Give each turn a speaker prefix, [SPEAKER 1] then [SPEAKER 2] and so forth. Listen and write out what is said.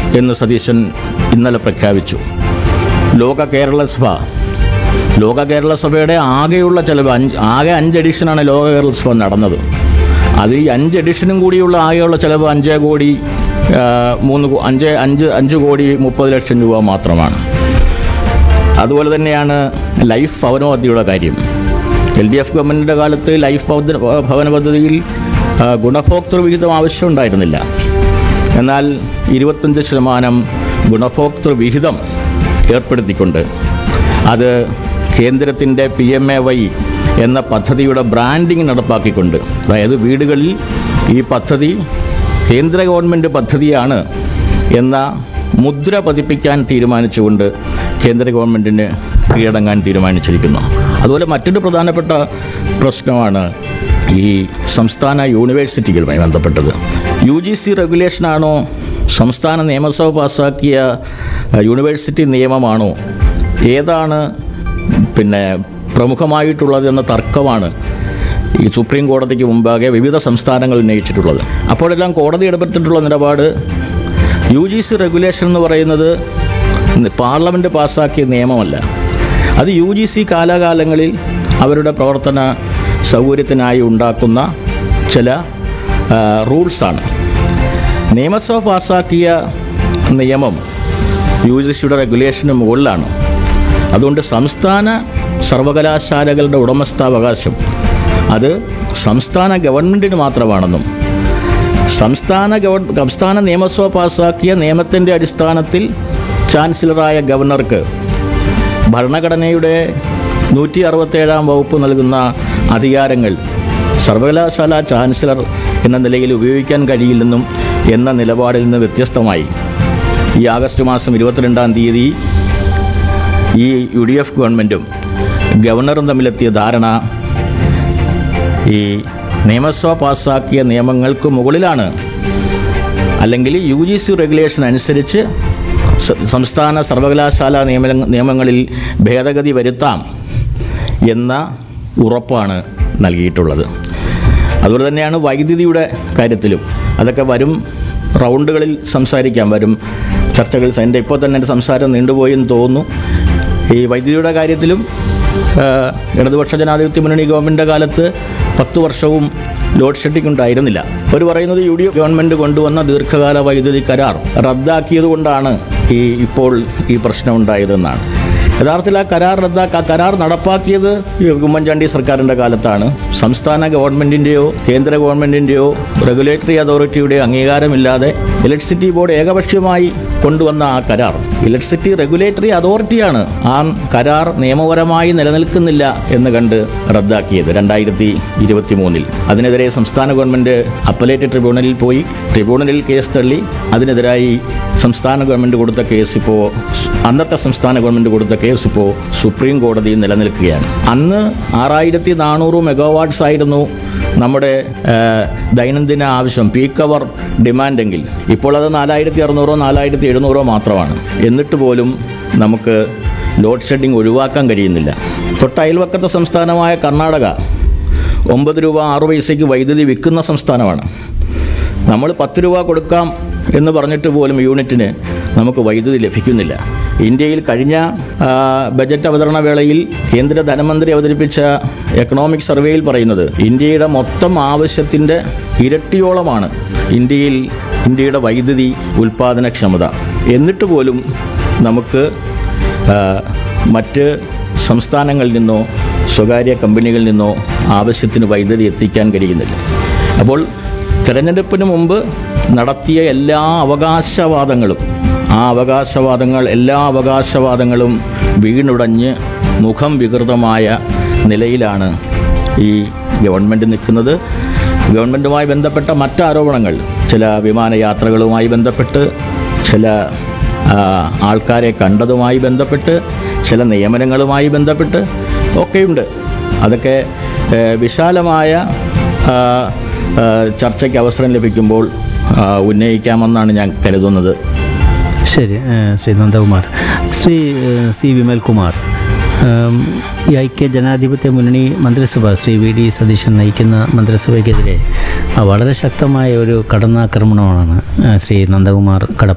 [SPEAKER 1] എന്ന് സതീശൻ ഇന്നലെ പ്രഖ്യാപിച്ചു ലോക കേരള സഭ ലോക കേരള സഭയുടെ ആകെയുള്ള ചിലവ് അഞ്ച് ആകെ അഞ്ച് എഡിഷനാണ് ലോക കേരള സഭ നടന്നത് അത് ഈ അഞ്ച് എഡിഷനും കൂടിയുള്ള ആകെയുള്ള ചിലവ് അഞ്ച് കോടി ആ, മൂന്ന് കോ- അഞ്ച് അഞ്ച് അഞ്ച് കോടി മുപ്പത് ലക്ഷം രൂപ മാത്രമാണ് അതുപോലെ തന്നെയാണ് ലൈഫ് ഭവന പദ്ധതിയുടെ കാര്യം എൽ ഡി എഫ് ഗവൺമെൻറ്റിൻ്റെ കാലത്ത് ലൈഫ് ഭവന ഭവന പദ്ധതിയിൽ ആ, ഗുണഭോക്തൃ വിഹിതം ആവശ്യമുണ്ടായിരുന്നില്ല എന്നാൽ ഇരുപത്തഞ്ച് ശതമാനം ഗുണഭോക്തൃ വിഹിതം ഏർപ്പെടുത്തിക്കൊണ്ട് അത് കേന്ദ്രത്തിൻ്റെ പി എം എ വൈ എന്ന പദ്ധതിയുടെ ബ്രാൻഡിങ് നടപ്പാക്കിക്കൊണ്ട് അതായത് വീടുകളിൽ ഈ പദ്ധതി കേന്ദ്ര ഗവൺമെൻറ് പദ്ധതിയാണ് എന്ന മുദ്ര പതിപ്പിക്കാൻ തീരുമാനിച്ചുകൊണ്ട് കേന്ദ്ര ഗവൺമെൻറ്റിന് കീഴടങ്ങാൻ തീരുമാനിച്ചിരിക്കുന്നു അതുപോലെ മറ്റൊരു പ്രധാനപ്പെട്ട പ്രശ്നമാണ് ഈ സംസ്ഥാന യൂണിവേഴ്സിറ്റികളുമായി ബന്ധപ്പെട്ടത് യു ജി സി റെഗുലേഷനാണോ സംസ്ഥാന നിയമസഭ പാസ്സാക്കിയ അഹ്, യൂണിവേഴ്സിറ്റി നിയമമാണോ ഏതാണ് പിന്നെ പ്രമുഖമായിട്ടുള്ളത് എന്ന തർക്കമാണ് ഈ സുപ്രീം കോടതിക്ക് മുമ്പാകെ വിവിധ സംസ്ഥാനങ്ങൾ ഉന്നയിച്ചിട്ടുള്ളത് അപ്പോഴെല്ലാം കോടതി ഇടപെട്ടിട്ടുള്ള നിലപാട് യു ജി സി റെഗുലേഷൻ എന്ന് പറയുന്നത് പാർലമെൻറ്റ് പാസ്സാക്കിയ നിയമമല്ല അത് യു ജി സി കാലാകാലങ്ങളിൽ അവരുടെ പ്രവർത്തന സൗകര്യത്തിനായി ഉണ്ടാക്കുന്ന ചില ആ, റൂൾസാണ് നിയമസഭ പാസ്സാക്കിയ നിയമം യു ജി സിയുടെ റെഗുലേഷന് മുകളിലാണ് അതുകൊണ്ട് സംസ്ഥാന സർവകലാശാലകളുടെ ഉടമസ്ഥാവകാശം അത് സംസ്ഥാന ഗവൺമെൻറ്റിന് മാത്രമാണെന്നും സംസ്ഥാന ഗവൺ സംസ്ഥാന നിയമസഭ പാസ്സാക്കിയ നിയമത്തിൻ്റെ അടിസ്ഥാനത്തിൽ ചാൻസലറായ ഗവർണർക്ക് ഭരണഘടനയുടെ നൂറ്റി അറുപത്തേഴാം വകുപ്പ് നൽകുന്ന അധികാരങ്ങൾ സർവകലാശാല ചാൻസലർ എന്ന നിലയിൽ ഉപയോഗിക്കാൻ കഴിയില്ലെന്നും എന്ന നിലപാടിൽ നിന്ന് വ്യത്യസ്തമായി ഈ ആഗസ്റ്റ് മാസം ഇരുപത്തിരണ്ടാം തീയതി ഈ യു ഡി എഫ് ഗവൺമെൻറ്റും ഗവർണറും തമ്മിലെത്തിയ ധാരണ ഈ നിയമസഭ പാസ്സാക്കിയ നിയമങ്ങൾക്ക് മുകളിലാണ് അല്ലെങ്കിൽ യു ജി സി റെഗുലേഷൻ അനുസരിച്ച് സ- സംസ്ഥാന സർവകലാശാല നിയമ നിയമങ്ങളിൽ ഭേദഗതി വരുത്താം എന്ന ഉറപ്പാണ് നൽകിയിട്ടുള്ളത് അതുപോലെ തന്നെയാണ് വൈദ്യുതിയുടെ കാര്യത്തിലും അതൊക്കെ വരും റൗണ്ടുകളിൽ സംസാരിക്കാം വരും ചർച്ചകൾ എൻ്റെ ഇപ്പോൾ തന്നെ എൻ്റെ സംസാരം നീണ്ടുപോയി എന്ന് തോന്നുന്നു ഈ വൈദ്യുതിയുടെ കാര്യത്തിലും ആ, ഇടതുപക്ഷ ജനാധിപത്യ മുന്നണി ഗവൺമെൻറ്റിൻ്റെ കാലത്ത് പത്ത് വർഷവും ലോഡ് ഷെഡിംഗ് ഉണ്ടായിരുന്നില്ല അവർ പറയുന്നത് യു ഡി എഫ് ഗവൺമെൻറ് കൊണ്ടുവന്ന ദീർഘകാല വൈദ്യുതി കരാർ റദ്ദാക്കിയത് കൊണ്ടാണ് ഈ ഇപ്പോൾ ഈ പ്രശ്നം ഉണ്ടായതെന്നാണ് യഥാർത്ഥത്തിൽ ആ കരാർ റദ്ദാക്ക ആ കരാർ നടപ്പാക്കിയത് ഈ ഉമ്മൻചാണ്ടി സർക്കാരിൻ്റെ കാലത്താണ് സംസ്ഥാന ഗവൺമെൻറ്റിൻ്റെയോ കേന്ദ്ര ഗവൺമെൻറ്റിൻ്റെയോ റെഗുലേറ്ററി അതോറിറ്റിയുടെയോ അംഗീകാരമില്ലാതെ ഇലക്ട്രിസിറ്റി ബോർഡ് ഏകപക്ഷീയമായി കൊണ്ടുവന്ന ആ കരാർ ഇലക്ട്രിസിറ്റി റെഗുലേറ്ററി അതോറിറ്റിയാണ് ആ കരാർ നിയമപരമായി നിലനിൽക്കുന്നില്ല എന്ന് കണ്ട് റദ്ദാക്കിയത് രണ്ടായിരത്തി ഇരുപത്തി മൂന്നിൽ അതിനെതിരെ സംസ്ഥാന ഗവൺമെൻറ് അപ്പലേറ്റ് ട്രിബ്യൂണലിൽ പോയി ട്രിബ്യൂണലിൽ കേസ് തള്ളി അതിനെതിരായി സംസ്ഥാന ഗവൺമെൻറ് കൊടുത്ത കേസ് ഇപ്പോൾ അന്നത്തെ സംസ്ഥാന ഗവൺമെൻറ് കൊടുത്ത കേസ് ഇപ്പോൾ സുപ്രീം കോടതിയിൽ നിലനിൽക്കുകയാണ് അന്ന് ആറായിരത്തി നാനൂറ് മെഗാവാട്ട്സ് ആയിരുന്നു നമ്മുടെ ആ, ദൈനംദിന ആവശ്യം പീക്ക് അവർ ഡിമാൻഡെങ്കിൽ ഇപ്പോൾ അത് നാലായിരത്തി അറുന്നൂറോ നാലായിരത്തി എഴുന്നൂറോ മാത്രമാണ് എന്നിട്ട് പോലും നമുക്ക് ലോഡ് ഷെഡിംഗ് ഒഴിവാക്കാൻ കഴിയുന്നില്ല തൊട്ട് അയൽവക്കത്തെ സംസ്ഥാനമായ കർണാടക ഒമ്പത് രൂപ ആറ് പൈസയ്ക്ക് വൈദ്യുതി വിൽക്കുന്ന സംസ്ഥാനമാണ് നമ്മൾ പത്ത് രൂപ കൊടുക്കാം എന്ന് പറഞ്ഞിട്ട് പോലും യൂണിറ്റിന് നമുക്ക് വൈദ്യുതി ലഭിക്കുന്നില്ല ഇന്ത്യയിൽ കഴിഞ്ഞ ആ, ബജറ്റ് അവതരണ വേളയിൽ കേന്ദ്ര ധനമന്ത്രി അവതരിപ്പിച്ച എക്കണോമിക് സർവേയിൽ പറയുന്നത് ഇന്ത്യയുടെ മൊത്തം ആവശ്യത്തിൻ്റെ ഇരട്ടിയോളമാണ് ഇന്ത്യയിൽ ഇന്ത്യയുടെ വൈദ്യുതി ഉൽപ്പാദനക്ഷമത എന്നിട്ട് പോലും നമുക്ക് ആ, മറ്റ് സംസ്ഥാനങ്ങളിൽ നിന്നോ സ്വകാര്യ കമ്പനികളിൽ നിന്നോ ആവശ്യത്തിന് വൈദ്യുതി എത്തിക്കാൻ കഴിയുന്നില്ല അപ്പോൾ തെരഞ്ഞെടുപ്പിന് മുമ്പ് നടത്തിയ എല്ലാ അവകാശവാദങ്ങളും ആ അവകാശവാദങ്ങൾ എല്ലാ അവകാശവാദങ്ങളും വീണുടഞ്ഞ് മുഖം വികൃതമായ നിലയിലാണ് ഈ ഗവൺമെൻറ് നിൽക്കുന്നത് ഗവൺമെൻറ്റുമായി ബന്ധപ്പെട്ട മറ്റ് ആരോപണങ്ങൾ ചില വിമാനയാത്രകളുമായി ബന്ധപ്പെട്ട് ചില ആ, ആൾക്കാരെ കണ്ടതുമായി ബന്ധപ്പെട്ട് ചില നിയമനങ്ങളുമായി ബന്ധപ്പെട്ട് ഒക്കെയുണ്ട് അതൊക്കെ ഏ, വിശാലമായ ആ, ആ, ചർച്ചയ്ക്ക് അവസരം ലഭിക്കുമ്പോൾ ആ, ഉന്നയിക്കാമെന്നാണ് ഞാൻ കരുതുന്നത്
[SPEAKER 2] ശരി ഏഹ് ശ്രീ നന്ദകുമാർ ശ്രീ ഏഹ് സി വിമൽകുമാർ ഏം, ഈ ഐക്യ ജനാധിപത്യ മുന്നണി മന്ത്രിസഭ ശ്രീ വി ഡി സതീശൻ നയിക്കുന്ന മന്ത്രിസഭയ്ക്കെതിരെ ആ, വളരെ ശക്തമായ ഒരു കടന്നാക്രമണമാണ് ഏഹ് ശ്രീ നന്ദകുമാർ കടപ്പ